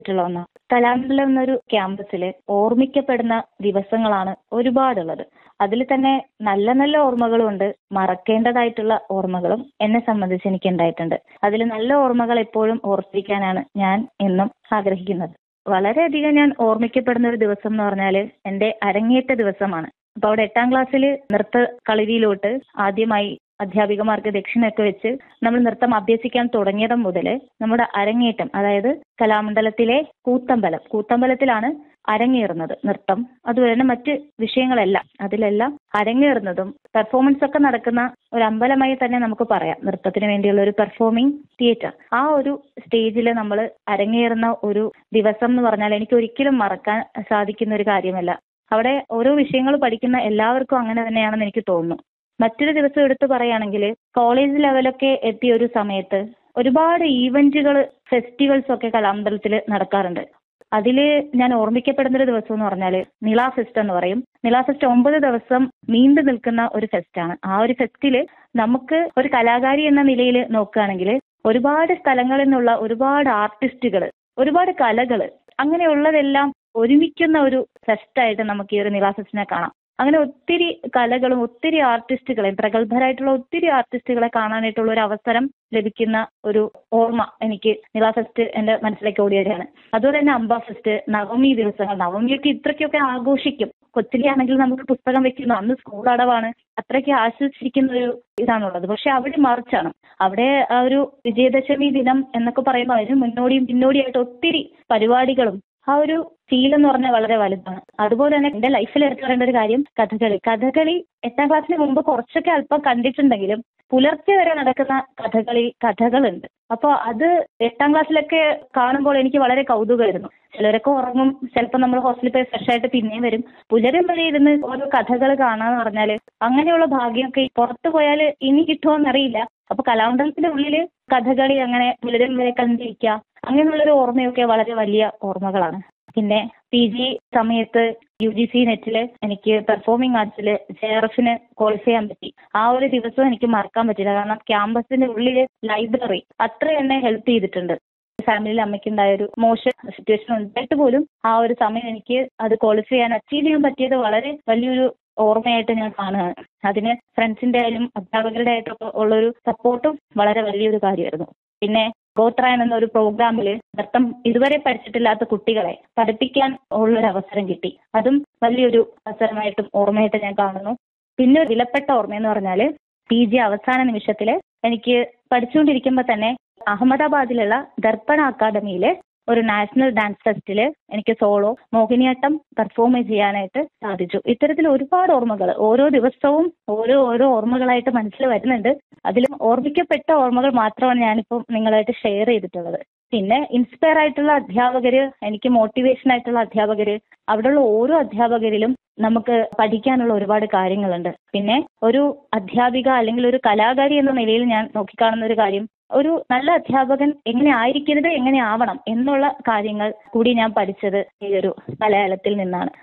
ആഗ്രഹിച്ചിട്ടുള്ള ഒന്നാണ് കലാമണ്ഡലം എന്നൊരു ക്യാമ്പസിൽ ഓർമ്മിക്കപ്പെടുന്ന ദിവസങ്ങളാണ് ഒരുപാടുള്ളത് അതിൽ തന്നെ നല്ല നല്ല ഓർമ്മകളും ഉണ്ട് മറക്കേണ്ടതായിട്ടുള്ള ഓർമ്മകളും എന്നെ സംബന്ധിച്ച് എനിക്ക് ഉണ്ടായിട്ടുണ്ട് അതിൽ നല്ല ഓർമ്മകൾ എപ്പോഴും ഓർത്തിരിക്കാനാണ് ഞാൻ എന്നും ആഗ്രഹിക്കുന്നത് വളരെയധികം ഞാൻ ഓർമ്മിക്കപ്പെടുന്ന ഒരു ദിവസം എന്ന് പറഞ്ഞാൽ എൻ്റെ അരങ്ങേറ്റ ദിവസമാണ് അപ്പൊ അവിടെ എട്ടാം ക്ലാസ്സിൽ നൃത്ത കളരിയിലോട്ട് ആദ്യമായി അധ്യാപികമാർക്ക് ദക്ഷിണയൊക്കെ വെച്ച് നമ്മൾ നൃത്തം അഭ്യസിക്കാൻ തുടങ്ങിയത് മുതൽ നമ്മുടെ അരങ്ങേറ്റം അതായത് കലാമണ്ഡലത്തിലെ കൂത്തമ്പലം കൂത്തമ്പലത്തിലാണ് അരങ്ങേറുന്നത് നൃത്തം അതുപോലെ തന്നെ മറ്റ് വിഷയങ്ങളെല്ലാം അതിലെല്ലാം അരങ്ങേറുന്നതും പെർഫോമൻസ് ഒക്കെ നടക്കുന്ന ഒരു അമ്പലമായി തന്നെ നമുക്ക് പറയാം നൃത്തത്തിന് വേണ്ടിയുള്ള ഒരു പെർഫോമിംഗ് തിയേറ്റർ ആ ഒരു സ്റ്റേജിൽ നമ്മൾ അരങ്ങേറുന്ന ഒരു ദിവസം എന്ന് പറഞ്ഞാൽ എനിക്ക് ഒരിക്കലും മറക്കാൻ സാധിക്കുന്ന ഒരു കാര്യമല്ല അവിടെ ഓരോ വിഷയങ്ങൾ പഠിക്കുന്ന എല്ലാവർക്കും അങ്ങനെ തന്നെയാണെന്ന് എനിക്ക് തോന്നുന്നു മറ്റൊരു ദിവസം എടുത്തു പറയുകയാണെങ്കിൽ കോളേജ് ലെവലൊക്കെ എത്തിയ ഒരു സമയത്ത് ഒരുപാട് ഈവന്റുകൾ ഫെസ്റ്റിവൽസ് ഒക്കെ കലാമണ്ഡലത്തിൽ നടക്കാറുണ്ട് അതിൽ ഞാൻ ഓർമ്മിക്കപ്പെടുന്ന ഒരു ദിവസം എന്ന് പറഞ്ഞാൽ നിള ഫെസ്റ്റ് എന്ന് പറയും നിള ഫെസ്റ്റ് ഒമ്പത് ദിവസം നീണ്ടു നിൽക്കുന്ന ഒരു ഫെസ്റ്റാണ് ആ ഒരു ഫെസ്റ്റിൽ നമുക്ക് ഒരു കലാകാരി എന്ന നിലയിൽ നോക്കുകയാണെങ്കിൽ ഒരുപാട് സ്ഥലങ്ങളിൽ നിന്നുള്ള ഒരുപാട് ആർട്ടിസ്റ്റുകൾ ഒരുപാട് കലകൾ അങ്ങനെയുള്ളതെല്ലാം ഒരുമിക്കുന്ന ഒരു ഫെസ്റ്റായിട്ട് നമുക്ക് ഈ ഒരു നിള ഫെസ്റ്റിനെ കാണാം അങ്ങനെ ഒത്തിരി കലകളും ഒത്തിരി ആർട്ടിസ്റ്റുകളെ പ്രഗത്ഭരായിട്ടുള്ള ഒത്തിരി ആർട്ടിസ്റ്റുകളെ കാണാനായിട്ടുള്ള ഒരു അവസരം ലഭിക്കുന്ന ഒരു ഓർമ്മ എനിക്ക് നിള ഫെസ്റ്റ് എന്റെ മനസ്സിലേക്ക് ഓടി വരികയാണ് അതുപോലെ തന്നെ അംബ ഫെസ്റ്റ് നവമി ദിവസങ്ങൾ നവമിയൊക്കെ ഇത്രയ്ക്കൊക്കെ ആഘോഷിക്കും കൊച്ചിലെയാണെങ്കിൽ നമുക്ക് പുസ്തകം വെക്കുന്നു അന്ന് സ്കൂൾ അടവാണ് അത്രയ്ക്ക് ആശ്വസിച്ചിരിക്കുന്ന ഒരു ഇതാണുള്ളത് പക്ഷെ അവിടെ മറിച്ചാണ് അവിടെ ആ ഒരു വിജയദശമി ദിനം എന്നൊക്കെ പറയുമ്പോൾ അതിന് മുന്നോടിയും പിന്നോടിയായിട്ട് ഒത്തിരി പരിപാടികളും ആ ഒരു ഫീൽ എന്ന് പറഞ്ഞാൽ വളരെ വലുതാണ് അതുപോലെ തന്നെ എന്റെ ലൈഫിൽ എടുത്തു പറയേണ്ട ഒരു കാര്യം കഥകളി കഥകളി എട്ടാം ക്ലാസ്സിന് മുമ്പ് കുറച്ചൊക്കെ അല്പം കണ്ടിട്ടുണ്ടെങ്കിലും പുലർച്ചെ വരെ നടക്കുന്ന കഥകളി കഥകളുണ്ട് അപ്പോൾ അത് എട്ടാം ക്ലാസ്സിലൊക്കെ കാണുമ്പോൾ എനിക്ക് വളരെ കൗതുകമായിരുന്നു ചിലരൊക്കെ ഉറങ്ങും ചിലപ്പോൾ നമ്മൾ ഹോസ്റ്റലിൽ പോയി ഫ്രഷ് ആയിട്ട് പിന്നെയും വരും പുലരും വരെ ഇരുന്ന് ഓരോ കഥകൾ കാണാന്ന് പറഞ്ഞാൽ അങ്ങനെയുള്ള ഭാഗ്യമൊക്കെ പുറത്തു പോയാൽ ഇനി കിട്ടുമോന്നറിയില്ല അപ്പൊ കലാമണ്ഡലത്തിന്റെ ഉള്ളിൽ കഥകളി അങ്ങനെ പുലരും വരെ കണ്ടിരിക്കുക അങ്ങനെയുള്ളൊരു ഓർമ്മയൊക്കെ വളരെ വലിയ ഓർമ്മകളാണ് പിന്നെ പി ജി സമയത്ത് യു ജി സി നെറ്റിൽ എനിക്ക് പെർഫോമിംഗ് ആർട്സിൽ ജെ ആർ എഫിന് ക്വാളിഫൈ ചെയ്യാൻ പറ്റി ആ ഒരു ദിവസം എനിക്ക് മറക്കാൻ പറ്റില്ല കാരണം ക്യാമ്പസിന്റെ ഉള്ളിൽ ലൈബ്രറി അത്ര എന്നെ ഹെൽപ്പ് ചെയ്തിട്ടുണ്ട് ഫാമിലിയിൽ അമ്മയ്ക്കുണ്ടായ ഒരു മോശം സിറ്റുവേഷൻ ഉണ്ടായിട്ട് പോലും ആ ഒരു സമയം എനിക്ക് അത് ക്വാളിഫൈ ചെയ്യാൻ അച്ചീവ് ചെയ്യാൻ പറ്റിയത് വളരെ വലിയൊരു ഓർമ്മയായിട്ട് ഞാൻ കാണുകയാണ് അതിന് ഫ്രണ്ട്സിന്റെ ആയാലും അധ്യാപകരുടെ ആയിട്ടൊക്കെ ഉള്ളൊരു സപ്പോർട്ടും വളരെ വലിയൊരു കാര്യമായിരുന്നു പിന്നെ ഗോത്രായൻ എന്ന ഒരു പ്രോഗ്രാമിൽ നൃത്തം ഇതുവരെ പഠിച്ചിട്ടില്ലാത്ത കുട്ടികളെ പഠിപ്പിക്കാൻ ഉള്ളൊരു അവസരം കിട്ടി അതും വലിയൊരു അവസരമായിട്ടും ഓർമ്മയായിട്ട് ഞാൻ കാണുന്നു പിന്നെ ഒരു വിലപ്പെട്ട ഓർമ്മയെന്ന് പറഞ്ഞാൽ പി ജി അവസാന നിമിഷത്തിൽ എനിക്ക് പഠിച്ചുകൊണ്ടിരിക്കുമ്പോൾ തന്നെ അഹമ്മദാബാദിലുള്ള ദർപ്പണ അക്കാദമിയിൽ ഒരു നാഷണൽ ഡാൻസ് ഫെസ്റ്റിൽ എനിക്ക് സോളോ മോഹിനിയാട്ടം പെർഫോം ചെയ്യാനായിട്ട് സാധിച്ചു ഇത്തരത്തിൽ ഒരുപാട് ഓർമ്മകൾ ഓരോ ദിവസവും ഓരോ ഓരോ ഓർമ്മകളായിട്ട് മനസ്സിൽ വരുന്നുണ്ട് അതിലും ഓർമ്മിക്കപ്പെട്ട ഓർമ്മകൾ മാത്രമാണ് ഞാനിപ്പോൾ നിങ്ങളായിട്ട് ഷെയർ ചെയ്തിട്ടുള്ളത് പിന്നെ ഇൻസ്പയർ ആയിട്ടുള്ള അധ്യാപകര് എനിക്ക് മോട്ടിവേഷൻ ആയിട്ടുള്ള അധ്യാപകര് അവിടെയുള്ള ഓരോ അധ്യാപകരിലും നമുക്ക് പഠിക്കാനുള്ള ഒരുപാട് കാര്യങ്ങളുണ്ട് പിന്നെ ഒരു അധ്യാപിക അല്ലെങ്കിൽ ഒരു കലാകാരി എന്ന നിലയിൽ ഞാൻ നോക്കിക്കാണുന്ന ഒരു കാര്യം ഒരു നല്ല അധ്യാപകൻ എങ്ങനെ ആയിരിക്കരുത് എങ്ങനെ ആവണം എന്നുള്ള കാര്യങ്ങൾ കൂടി ഞാൻ പഠിച്ചത് ഈ ഒരു കലാലയത്തിൽ നിന്നാണ്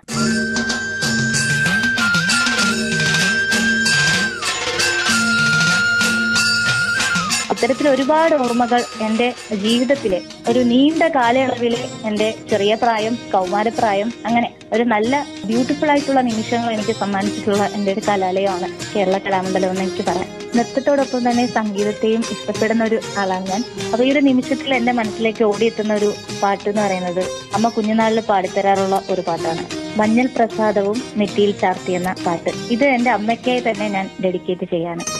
ഇത്തരത്തിൽ ഒരുപാട് ഓർമ്മകൾ എൻ്റെ ജീവിതത്തിലെ ഒരു നീണ്ട കാലയളവിലെ എൻ്റെ ചെറിയ പ്രായം കൗമാരപ്രായം അങ്ങനെ ഒരു നല്ല ബ്യൂട്ടിഫുൾ ആയിട്ടുള്ള നിമിഷങ്ങൾ എനിക്ക് സമ്മാനിച്ചിട്ടുള്ള എൻ്റെ ഒരു കലാലയമാണ് കേരള കലാമണ്ഡലം എന്ന് എനിക്ക് പറയാം നൃത്തത്തോടൊപ്പം തന്നെ സംഗീതത്തെയും ഇഷ്ടപ്പെടുന്ന ഒരു ആളാണ് ഞാൻ അപ്പൊ ഈ ഒരു നിമിഷത്തിൽ എന്റെ മനസ്സിലേക്ക് ഓടിയെത്തുന്ന ഒരു പാട്ട് എന്ന് പറയുന്നത് അമ്മ കുഞ്ഞുനാളിൽ പാടിത്തരാറുള്ള ഒരു പാട്ടാണ് മഞ്ഞൾ പ്രസാദവും നെറ്റിയിൽ ചാർത്തി എന്ന പാട്ട് ഇത് എന്റെ അമ്മയ്ക്കായി തന്നെ ഞാൻ ഡെഡിക്കേറ്റ് ചെയ്യാണ്